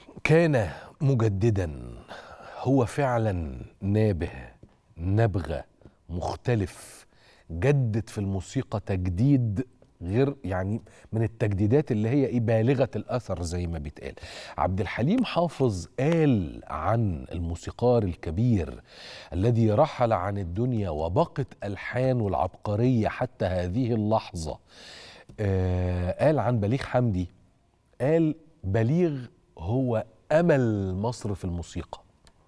كان مجددا هو فعلا نابه نبغى مختلف جدد في الموسيقى تجديد غير يعني من التجديدات اللي هي ايه بالغه الاثر زي ما بيتقال عبد الحليم حافظ قال عن الموسيقار الكبير الذي رحل عن الدنيا وبقت الحانه العبقريه حتى هذه اللحظه آه قال عن بليغ حمدي قال بليغ هو امل مصر في الموسيقى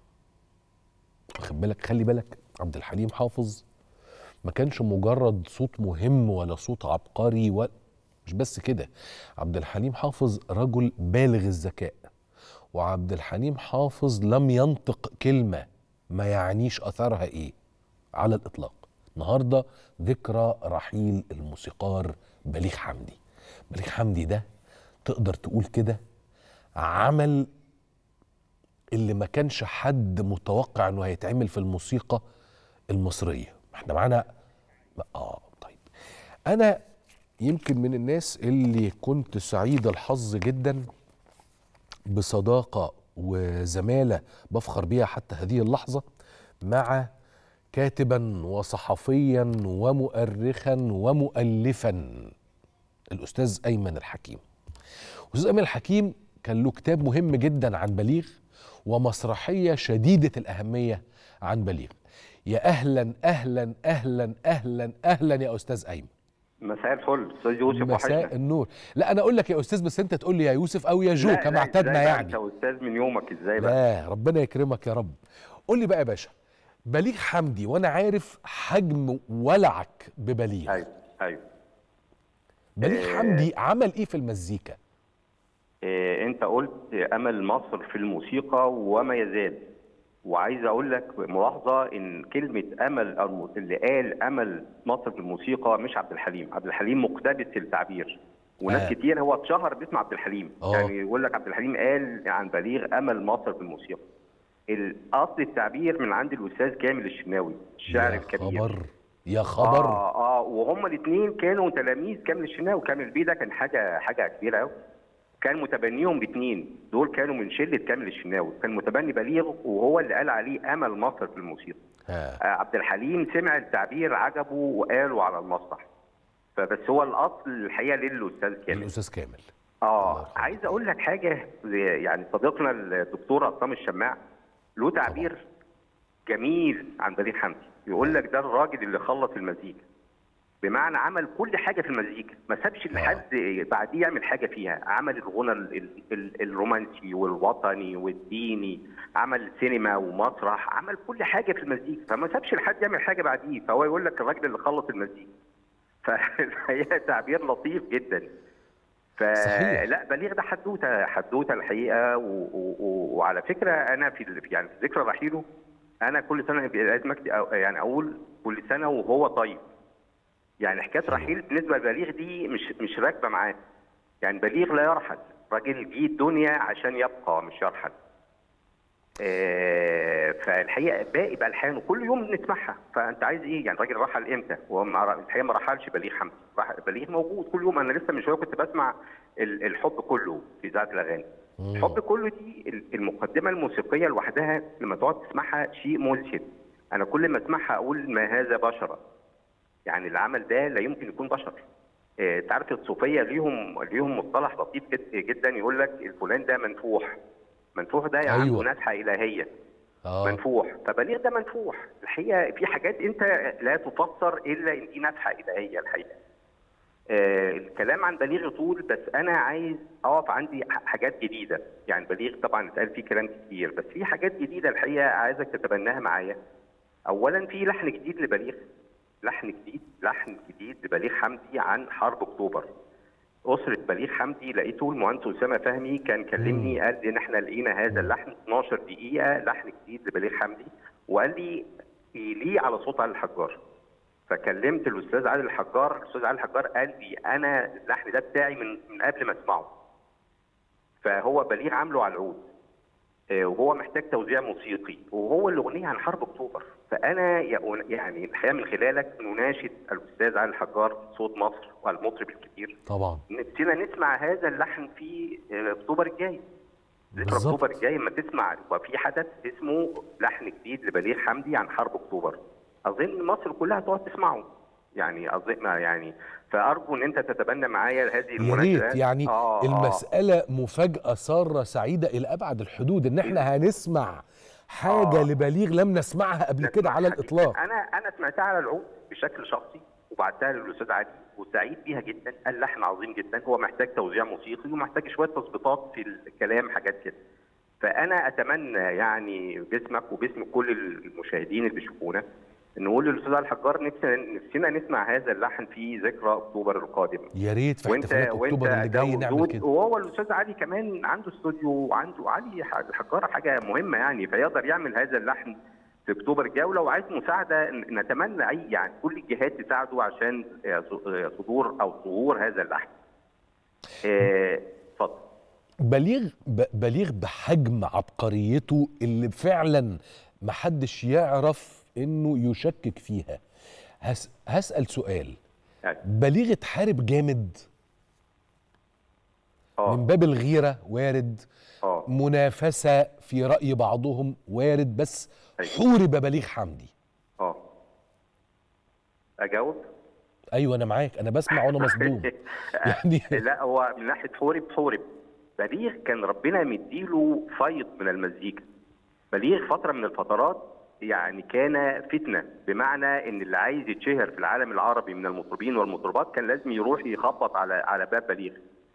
واخد بالك خلي بالك عبد الحليم حافظ ما كانش مجرد صوت مهم ولا صوت عبقري و... مش بس كده عبد الحليم حافظ رجل بالغ الذكاء وعبد الحليم حافظ لم ينطق كلمة ما يعنيش أثرها إيه على الإطلاق النهاردة ذكرى رحيل الموسيقار بليغ حمدي بليغ حمدي ده تقدر تقول كده عمل اللي ما كانش حد متوقع انه هيتعمل في الموسيقى المصريه احنا معانا اه طيب انا يمكن من الناس اللي كنت سعيد الحظ جدا بصداقه وزماله بفخر بيها حتى هذه اللحظه مع كاتبا وصحفيا ومؤرخا ومؤلفا الاستاذ ايمن الحكيم الاستاذ ايمن الحكيم كان له كتاب مهم جدا عن بليغ ومسرحيه شديده الاهميه عن بليغ يا اهلا اهلا اهلا اهلا اهلا يا استاذ ايمن مساء الفل استاذ يوسف مساء وحشنا النور لا انا اقول لك يا استاذ بس انت تقول لي يا يوسف او يا جو لا، كما لا، اعتدنا إزاي بقى يعني انت استاذ من يومك ازاي بقى لا ربنا يكرمك يا رب قول لي بقى يا باشا بليغ حمدي وانا عارف حجم ولعك ببليغ ايوه ايوه بليغ آه. حمدي عمل ايه في المزيكا إيه انت قلت امل مصر في الموسيقى وما يزال وعايز اقول لك ملاحظه ان كلمه امل أو اللي قال امل مصر في الموسيقى مش عبد الحليم عبد الحليم مقتبس التعبير وناس آه. كتير هو اتشهر باسم عبد الحليم آه. يعني يقول لك عبد الحليم قال عن بليغ امل مصر في الموسيقى الاصل التعبير من عند الاستاذ كامل الشناوي الشاعر يا الكبير خبر يا خبر اه اه وهما الاثنين كانوا تلاميذ كامل الشناوي كامل البيه ده كان حاجه حاجه كبيره قوي كان متبنيهم الاثنين دول كانوا من شله كامل الشناوي كان متبني بليغ وهو اللي قال عليه امل مصر في الموسيقى ها. آه عبد الحليم سمع التعبير عجبه وقاله على المسرح فبس هو الاصل الحقيقه للاستاذ كامل الاستاذ كامل اه عايز اقول لك حاجه يعني صديقنا الدكتور عصام الشماع له تعبير جميل عن بليغ حمدي يقول لك ده الراجل اللي خلص المزيكا بمعنى عمل كل حاجه في المزيكا ما سابش لحد بعديه يعمل حاجه فيها عمل الغنى ال- ال- ال- الرومانسي والوطني والديني عمل سينما ومسرح عمل كل حاجه في المزيكا فما سابش لحد يعمل حاجه بعديه فهو يقول لك الراجل اللي خلص المزيكا فهي تعبير لطيف جدا صحيح. فلا بليغ ده حدوته حدوته الحقيقه و... و... و... وعلى فكره انا في ال- يعني في ذكرى رحيله انا كل سنه لازم أكت- أو- يعني اقول كل سنه وهو طيب يعني حكايه رحيل بالنسبه لبليغ دي مش مش راكبه معاه يعني بليغ لا يرحل راجل جه الدنيا عشان يبقى مش يرحل آه، فالحقيقه باقي بالحانه كل يوم نسمعها فانت عايز ايه يعني الراجل رحل امتى هو ما- الحقيقه ما رحلش بليغ حمدي رح- بليغ موجود كل يوم انا لسه من شويه كنت بسمع ال- الحب كله في اذاعه الاغاني الحب كله دي ال- المقدمه الموسيقيه لوحدها لما تقعد تسمعها شيء ملفت انا كل ما اسمعها اقول ما هذا بشرا يعني العمل ده لا يمكن يكون بشر آه، انت عارف الصوفيه ليهم ليهم مصطلح لطيف جد- جدا يقول لك الفلان ده منفوح منفوح ده يعني أيوة. عنده نزحه الهيه اه منفوح فبليغ ده منفوح الحقيقه في حاجات انت لا تفسر الا ان دي نفحه الهيه الحقيقه آه الكلام عن بليغ طول بس انا عايز اقف عندي ح- حاجات جديده يعني بليغ طبعا اتقال فيه كلام كتير بس في حاجات جديده الحقيقه عايزك تتبناها معايا اولا في لحن جديد لبليغ لحن جديد لحن جديد لبليغ حمدي عن حرب اكتوبر أسرة بليغ حمدي لقيته المهندس أسامة فهمي كان كلمني قال لي إن إحنا لقينا هذا اللحن 12 دقيقة لحن جديد لبليغ حمدي وقال لي ليه على صوت علي الحجار فكلمت الأستاذ علي الحجار الأستاذ علي الحجار قال لي أنا اللحن ده بتاعي من من قبل ما أسمعه فهو بليغ عامله على العود آه، وهو محتاج توزيع موسيقي وهو اللي اغنيه عن حرب اكتوبر فانا يا- يعني الحقيقه من خلالك نناشد الاستاذ علي الحجار صوت مصر والمطرب الكبير طبعا نفسنا نسمع هذا اللحن في آه، اكتوبر الجاي ذكرى بالظبط. اكتوبر الجاي لما تسمع وفي حدث اسمه لحن جديد لبليغ حمدي عن حرب اكتوبر اظن مصر كلها تقعد تسمعه يعني اظن يعني فارجو ان انت تتبنى معايا هذه يا المناسبات ريت يعني آه، آه. المسألة مفاجأة سارة سعيدة إلى أبعد الحدود إن إحنا هنسمع حاجة آه. لبليغ لم نسمعها قبل كده على الإطلاق انا انا سمعتها على العود بشكل شخصي وبعتها للاستاذ علي وسعيد بيها جدا قال لحن عظيم جدا هو محتاج توزيع موسيقي ومحتاج شويه تظبيطات في الكلام حاجات كده فانا اتمنى يعني باسمك وباسم كل المشاهدين اللي بيشوفونا نقول للاستاذ علي الحجار نفسنا نفسنا نسمع هذا اللحن في ذكرى اكتوبر القادم يا ريت في وانت احتفالات وانت أكتوبر اللي جاي جو نعمل دود كده وهو الاستاذ علي كمان عنده استوديو وعنده علي ح- الحجار حاجه مهمه يعني فيقدر يعمل هذا اللحن في اكتوبر الجاي ولو عايز مساعده ن- نتمنى اي يعني كل الجهات تساعده عشان آه، ص- آه، صدور او ظهور هذا اللحن. آه، اتفضل. بليغ ب- بليغ بحجم عبقريته اللي فعلا محدش يعرف إنه يشكك فيها هس هسأل سؤال يعني بليغ اتحارب جامد من اه باب الغيرة وارد اه منافسة في رأي بعضهم وارد بس أيوة. حورب بليغ حمدي اه اجاوب؟ ايوه انا معاك انا بسمع وانا مصدوم يعني لا هو من ناحيه حورب حورب بليغ كان ربنا مديله فيض من المزيكا بليغ فتره من الفترات يعني كان فتنه بمعنى ان اللي عايز يتشهر في العالم العربي من المطربين والمطربات كان لازم يروح يخبط على على باب بليغ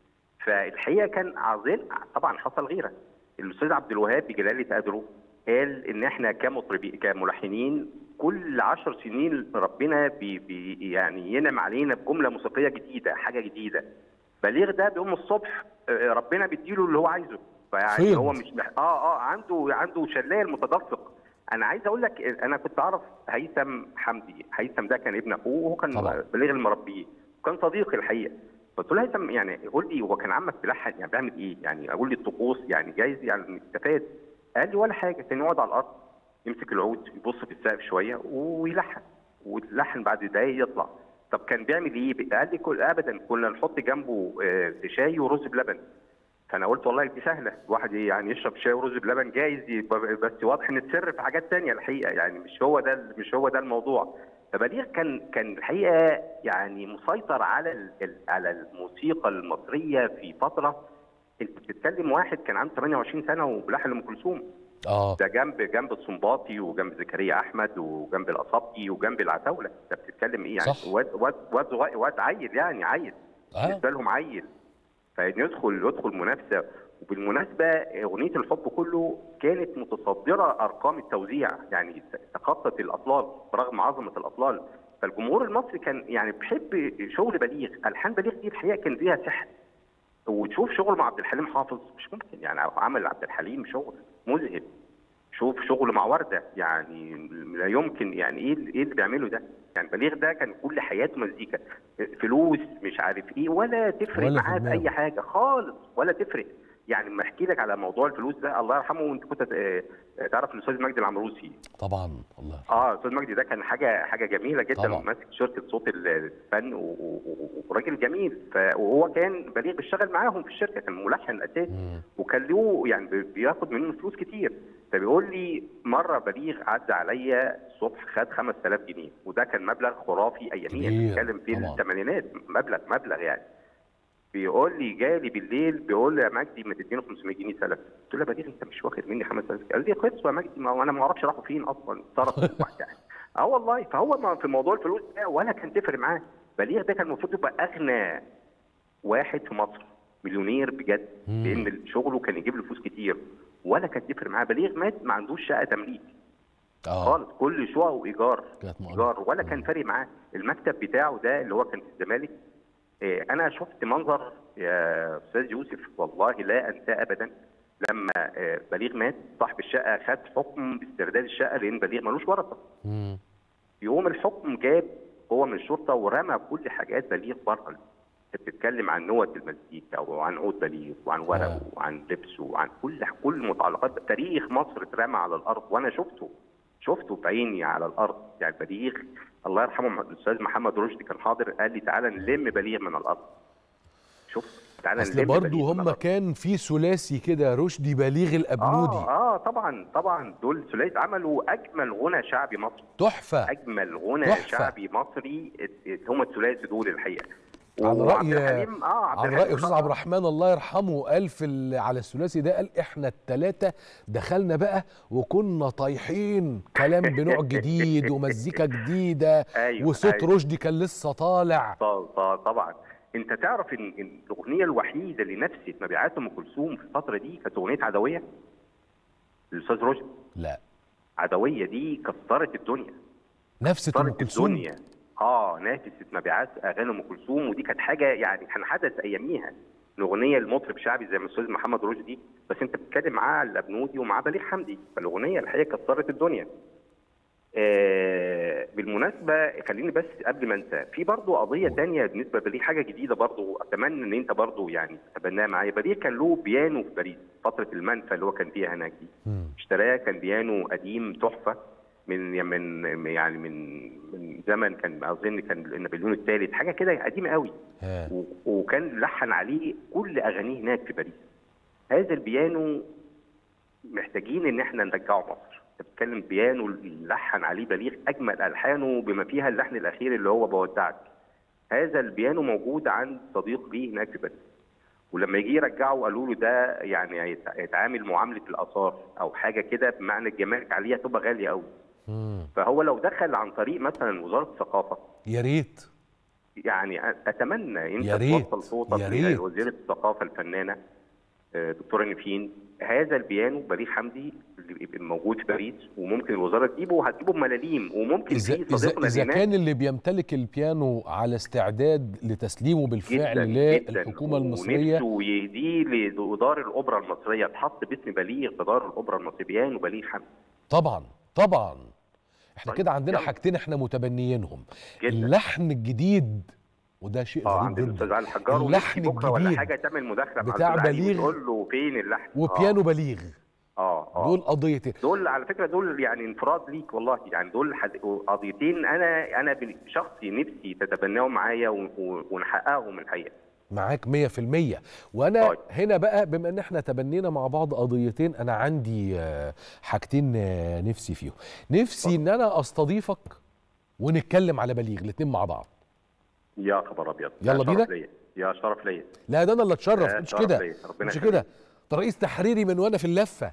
فالحقيقه كان عظيم طبعا حصل غيره الاستاذ عبد الوهاب بجلاله قدره قال ان احنا كمطربين كملحنين كل عشر سنين ربنا بي بي يعني ينعم علينا بجمله موسيقيه جديده حاجه جديده بليغ ده بيقوم الصبح آه، ربنا بيديله اللي هو عايزه فيعني فيض. هو مش مح... اه اه عنده عنده شلال المتدفق انا عايز اقول لك انا كنت اعرف هيثم حمدي هيثم ده كان ابن اخوه وهو كان طبعا. بليغ المربيه وكان صديقي الحقيقه قلت له هيثم يعني قول لي هو كان عمك بيلحن يعني بيعمل ايه؟ يعني اقول لي الطقوس يعني جايز يعني استفاد قال لي ولا حاجه كان يقعد على الارض يمسك العود يبص في السقف شويه ويلحن واللحن بعد دقايق يطلع طب كان بيعمل ايه؟ قال لي كل ابدا كنا نحط جنبه آه، شاي ورز بلبن فانا قلت والله دي سهله الواحد يعني يشرب شاي ورز بلبن جايز يبقى- بس واضح ان السر في حاجات تانية الحقيقه يعني مش هو ده مش هو ده الموضوع فبليغ كان كان الحقيقه يعني مسيطر على ال- ال- على الموسيقى المصريه في فتره انت بتتكلم واحد كان عنده 28 سنه وبلحن ام كلثوم اه ده جنب جنب السنباطي وجنب زكريا احمد وجنب الاصابجي وجنب العتاوله انت بتتكلم ايه يعني صح. واد واد واد صغير- واد عيل يعني عيل اه بالنسبه لهم عيل فان يدخل يدخل منافسه وبالمناسبه اغنيه الحب كله كانت متصدره ارقام التوزيع يعني تخطت الاطلال برغم عظمه الاطلال فالجمهور المصري كان يعني بيحب شغل بليغ الحان بليغ دي الحقيقه كان فيها سحر وتشوف شغل مع عبد الحليم حافظ مش ممكن يعني عمل عبد الحليم شغل مذهل شوف شغل مع ورده يعني لا يمكن يعني ايه ايه اللي بيعمله ده؟ يعني بليغ ده كان كل حياته مزيكا فلوس مش عارف ايه ولا تفرق ولا في معاه في دماغه. اي حاجه خالص ولا تفرق يعني لما احكي لك على موضوع الفلوس ده الله يرحمه وانت كنت آه، آه، تعرف الاستاذ مجدي العمروسي طبعا الله اه الاستاذ مجدي ده كان حاجه حاجه جميله جدا طبعا. وماسك شركه صوت الفن و- و- و- وراجل جميل ف- وهو كان بليغ بيشتغل معاهم في الشركه كان ملحن اساسي مم. وكان له يعني بي- بياخد منهم فلوس كتير فبيقول لي مره بليغ عدى عليا الصبح خد 5000 جنيه وده كان مبلغ خرافي اياميا كبير، بنتكلم في طبعا. الثمانينات مبلغ مبلغ يعني بيقول لي جالي بالليل بيقول لي يا مجدي ما تديني 500 جنيه سلف قلت له يا بليغ انت مش واخد مني 5000 قال لي خلصوا يا مجدي ما هو انا ما اعرفش راحوا فين اصلا صرفوا يعني اه والله فهو ما في موضوع الفلوس ده ولا كان تفرق معاه بليغ ده كان المفروض يبقى اغنى واحد في مصر مليونير بجد مم. لان شغله كان يجيب له فلوس كتير ولا كان تفرق معاه بليغ مات ما عندوش شقه تمليك اه خالص كل شقه ايجار كانت مؤجرة. ايجار ولا كان فارق معاه المكتب بتاعه ده اللي هو كان في الزمالك آه، انا شفت منظر يا استاذ يوسف والله لا انساه ابدا لما آه، بليغ مات صاحب الشقه خد حكم باسترداد الشقه لان بليغ ملوش ورثه مم. يوم الحكم جاب هو من الشرطه ورمى كل حاجات بليغ بره انت بتتكلم عن نوت المزيكا وعن عود بليغ وعن ورقه آه. وعن لبسه وعن كل كل متعلقات تاريخ مصر اترمى على الارض وانا شفته شفته بعيني على الارض يعني بليغ الله يرحمه الاستاذ محمد رشدي كان حاضر قال لي تعالى نلم بليغ من الارض شوف تعالى اصل نلم برضه بليغ هم النهاردة. كان في ثلاثي كده رشدي بليغ الابنودي اه اه طبعا طبعا دول ثلاثي عملوا اجمل غنى شعبي مصري تحفه اجمل غنى تحفة. شعبي مصري هم الثلاثي دول الحقيقه على وعبد رأي- الحليم اه عبد على الحليم راي استاذ عبد الرحمن الله يرحمه قال في ال- على الثلاثي ده قال احنا الثلاثه دخلنا بقى وكنا طايحين كلام بنوع جديد ومزيكا جديده أيوة، وصوت أيوة. رشدي كان لسه طالع طبعا طبعا- طبعا انت تعرف ان إن الاغنيه الوحيده اللي نفست مبيعات ام كلثوم في الفتره دي كانت اغنيه عدويه الاستاذ رشدي لا عدويه دي كسرت الدنيا نفسة ام كسرت كلثوم الدنيا اه نافست مبيعات اغاني ام كلثوم ودي كانت حاجه يعني كان حدث اياميها الاغنيه المطرب شعبي زي ما الاستاذ محمد رشدي بس انت بتتكلم معاه على الابنودي ومعاه بليغ حمدي فالاغنيه الحقيقه كسرت الدنيا آه بالمناسبه خليني بس قبل ما انسى في برضه قضيه تانية بالنسبه لبليغ حاجه جديده برضه اتمنى ان انت برضه يعني تتبناها معايا بليغ كان له بيانو في باريس فتره المنفى اللي هو كان فيها هناك دي مم. اشتراه كان بيانو قديم تحفه من من يعني من من زمن كان اظن كان نابليون الثالث حاجه كده قديمه قوي ها. و- وكان لحن عليه كل اغانيه هناك في باريس هذا البيانو محتاجين ان احنا نرجعه مصر انت بتتكلم بيانو لحن عليه بليغ اجمل الحانه بما فيها اللحن الاخير اللي هو بودعك هذا البيانو موجود عند صديق ليه هناك في باريس ولما يجي يرجعه قالوا له ده يعني هيت- هيتعامل معامله الاثار او حاجه كده بمعنى الجمارك عليها تبقى غاليه قوي مم. فهو لو دخل عن طريق مثلا وزاره الثقافه يا ريت يعني اتمنى انت يا ريت، توصل صوتك يا ريت. لوزيره الثقافه الفنانه آه، دكتوره نيفين هذا البيانو بليغ حمدي اللي بيبقى موجود في باريس وممكن الوزاره تجيبه وهتجيبه بملاليم وممكن اذا في اذا صديقنا اذا هناك كان اللي بيمتلك البيانو على استعداد لتسليمه بالفعل للحكومه المصريه ونفسه يهديه لدار الاوبرا المصريه تحط باسم بليغ في دار الاوبرا المصريه بيانو بليغ حمدي طبعا طبعا احنا طيب، كده عندنا يلا. حاجتين احنا متبنيينهم جدا. اللحن الجديد وده شيء اه غريب عند الاستاذ جدا علي الحجار اللحن ونفسي بكره ولا الجديد حاجه تعمل مداخله مع بتاع الأستاذ علي بليغ وتقول له فين اللحن وبيانو بليغ اه اه دول قضيتين دول على فكره دول يعني انفراد ليك والله يعني دول حد- قضيتين انا انا بشخصي نفسي تتبناهم معايا و- و- ونحققهم الحقيقه معاك 100% وانا طيب. هنا بقى بما ان احنا تبنينا مع بعض قضيتين انا عندي آه، حاجتين آه، نفسي فيهم نفسي ان انا استضيفك ونتكلم على بليغ الاتنين مع بعض يا خبر ابيض يلا يا شرف بينا؟ ليا. يا شرف ليا لا ده انا اللي اتشرف آه، مش شرف كده ليا. ربنا مش يخليك. كده ده رئيس تحريري من وانا في اللفه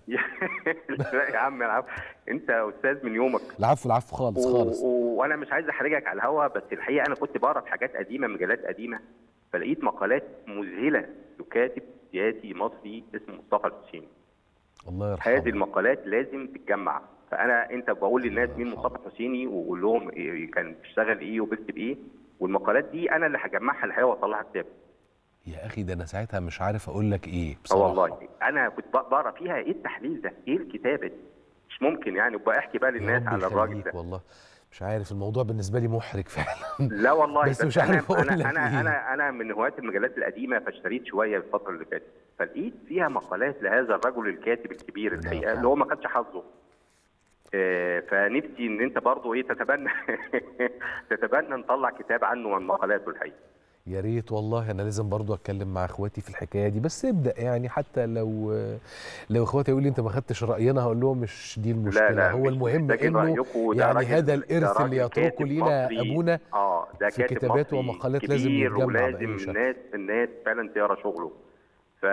لا يا عم العفو انت استاذ من يومك العفو العفو خالص و- خالص و- وانا مش عايز احرجك على الهوا بس الحقيقه انا كنت بقرا في حاجات قديمه مجلات قديمه فلقيت مقالات مذهله لكاتب سياسي مصري اسمه مصطفى الحسيني الله هذه يرحمه المقالات لازم تتجمع فانا انت بقول للناس مين مصطفى الحسيني واقول لهم إيه كان بيشتغل ايه وبيكتب ايه والمقالات دي انا اللي هجمعها الحقيقه واطلعها كتاب يا اخي ده انا ساعتها مش عارف اقول لك ايه اه بصراحه والله انا كنت بق- بقرا فيها ايه التحليل ده ايه الكتابه دي مش ممكن يعني وبقى احكي بقى يا للناس رب على الراجل يخليك ده والله مش عارف الموضوع بالنسبه لي محرج فعلا لا والله بس مش أنا- عارف أقول انا لك انا إيه. انا انا من هواة المجلات القديمه فاشتريت شويه الفتره اللي فاتت فلقيت فيها مقالات لهذا الرجل الكاتب الكبير الله الحقيقه يرحمه. اللي هو ما خدش حظه آه، فنفسي ان انت برضه ايه تتبنى تتبنى نطلع كتاب عنه وعن مقالاته الحقيقه يا ريت والله انا لازم برضو اتكلم مع اخواتي في الحكايه دي بس ابدا يعني حتى لو لو اخواتي يقولوا لي انت ما خدتش راينا هقول لهم مش دي المشكله لا لا هو مش المهم محتاجين انه رأيكم، ده يعني راجل- هذا ده الارث اللي راجل يتركه كاتب لينا مصري. ابونا اه ده في كاتب كتابات مصري ومقالات لازم كبير يتجمع ولازم بأي شكل. الناس الناس فعلا تقرا شغله ف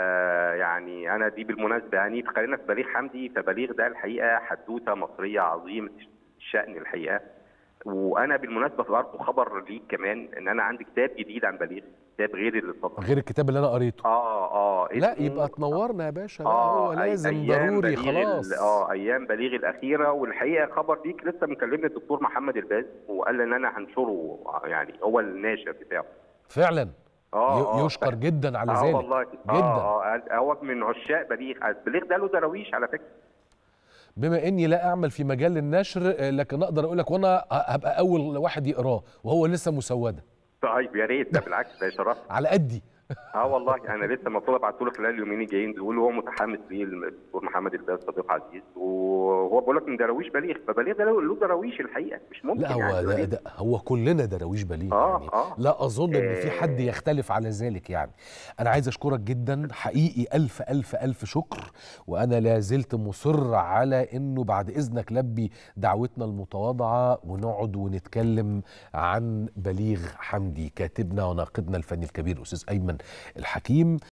يعني انا دي بالمناسبه يعني خلينا في بليغ حمدي فبليغ ده الحقيقه حدوته مصريه عظيمه الشان الحقيقه وانا بالمناسبه برضه خبر ليك كمان ان انا عندي كتاب جديد عن بليغ كتاب غير اللي اتفضل غير الكتاب اللي انا قريته اه اه لا اسمه- يبقى تنورنا يا باشا لا اه هو أي- لازم أيام ضروري بليغ ال- خلاص اه ايام بليغ الاخيره والحقيقه خبر ليك لسه مكلمني الدكتور محمد الباز وقال لي ان انا هنشره يعني هو الناشر بتاعه فعلا اه ي- آه. يشكر جدا على اه ذلك والله جدا اه اه هو من عشاق بليغ بليغ ده له دراويش على فكره بما اني لا اعمل في مجال النشر آه، لكن اقدر اقول لك وانا هبقى اول واحد يقراه وهو لسه مسوده طيب يا ريت ده بالعكس ده شرف على قدي اه والله انا لسه المفروض ابعته له خلال اليومين الجايين دول وهو متحمس ليه الدكتور محمد الباز صديق عزيز وهو بيقول لك من دراويش بليغ فبليغ ده له دراويش الحقيقه مش ممكن لا هو يعني ده, ده هو كلنا دراويش بليغ آه، يعني آه. لا اظن ان في حد آه. يختلف على ذلك يعني انا عايز اشكرك جدا حقيقي الف الف الف شكر وانا لا زلت مصر على انه بعد اذنك لبي دعوتنا المتواضعه ونقعد ونتكلم عن بليغ حمدي كاتبنا وناقدنا الفني الكبير استاذ ايمن الحكيم